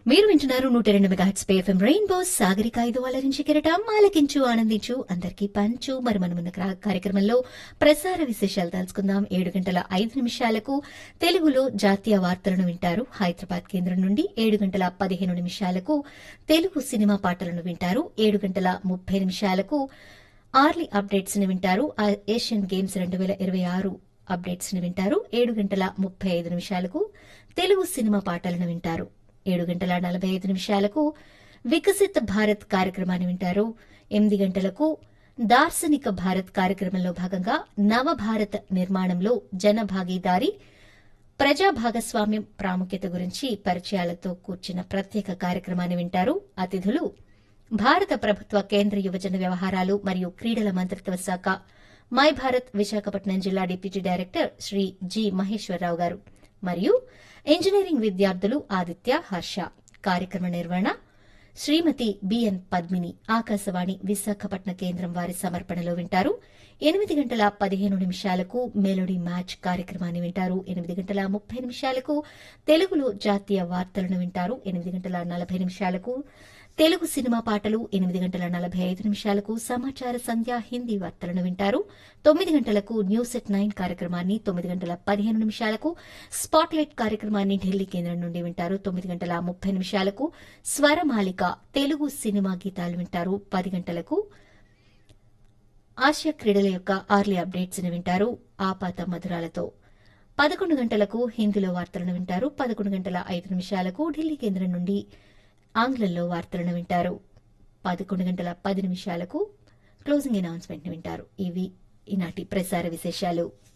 మీరు వింటున్నారు నూట రెండు మెగాహెట్స్ పే ఎఫ్ఎం రెయిన్బో సాగరిక ఐదు అలరించి కిరటం ఆలకించు ఆనందించు అందరికీ పంచు మరి మనమున్న క్రా- కార్యక్రమంలో ప్రసార విశేషాలు తెలుసుకుందాం ఏడు గంటల ఐదు నిమిషాలకు తెలుగులో జాతీయ వార్తలను వింటారు హైదరాబాద్ కేంద్రం నుండి ఏడు గంటల పదిహేను నిమిషాలకు తెలుగు సినిమా పాటలను వింటారు ఏడు గంటల ముప్పై నిమిషాలకు ఆర్లీ అప్డేట్స్ ని వింటారు ఆ ఏషియన్ గేమ్స్ రెండు వేల ఇరవై ఆరు అప్డేట్స్ ని వింటారు ఏడు గంటల ముప్పై ఐదు నిమిషాలకు తెలుగు సినిమా పాటలను వింటారు ఏడు గంటల నలభై ఐదు నిమిషాలకు వికసిత్ భారత్ కార్యక్రమాన్ని వింటారు ఎనిమిది గంటలకు దార్శనిక భారత్ కార్యక్రమంలో భాగంగా నవభారత్ నిర్మాణంలో జన భాగీదారీ ప్రజా భాగస్వామ్యం ప్రాముఖ్యత గురించి పరిచయాలతో కూర్చిన ప్రత్యేక కార్యక్రమాన్ని వింటారు అతిథులు భారత ప్రభుత్వ కేంద్ర యువజన వ్యవహారాలు మరియు క్రీడల మంత్రిత్వ శాఖ మై భారత్ విశాఖపట్నం జిల్లా deputy director Shri G Maheswararao garu మరియు ఇంజనీరింగ్ విద్యార్థులు ఆదిత్య హర్ష కార్యక్రమ నిర్వహణ శ్రీమతి బిఎన్ పద్మిని ఆకాశవాణి విశాఖపట్నం కేంద్రం వారి సమర్పణలో వింటారు ఎనిమిది గంటల పదిహేను నిమిషాలకు మెలోడీ మ్యాచ్ కార్యక్రమాన్ని వింటారు ఎనిమిది గంటల ముప్పై నిమిషాలకు తెలుగులో జాతీయ వార్తలను వింటారు ఎనిమిది గంటల నలభై నిమిషాలకు తెలుగు సినిమా పాటలు ఎనిమిది గంటల నలభై ఐదు నిమిషాలకు సమాచార సంధ్య హిందీ వార్తలను వింటారు తొమ్మిది గంటలకు న్యూస్ ఎట్ నైన్ కార్యక్రమాన్ని తొమ్మిది గంటల పదిహేను నిమిషాలకు స్పాట్లైట్ కార్యక్రమాన్ని ఢిల్లీ కేంద్రం నుండి వింటారు తొమ్మిది గంటల ముప్పై నిమిషాలకు స్వరమాలిక తెలుగు సినిమా గీతాలు వింటారు పది గంటలకు ఆసియా క్రీడల యొక్క ఆర్లీ అప్డేట్స్ ని వింటారు ఆపాత మధురాలతో పదకొండు గంటలకు హిందీలో వార్తలను వింటారు పదకొండు గంటల ఐదు నిమిషాలకు ఢిల్లీ కేంద్రం నుండి ఆంగ్లంలో వార్తలను వింటారు పదకొండు గంటల పది నిమిషాలకు క్లోజింగ్ అనౌన్స్మెంట్ ని వింటారు ఇవి ఈనాటి ప్రసార విశేషాలు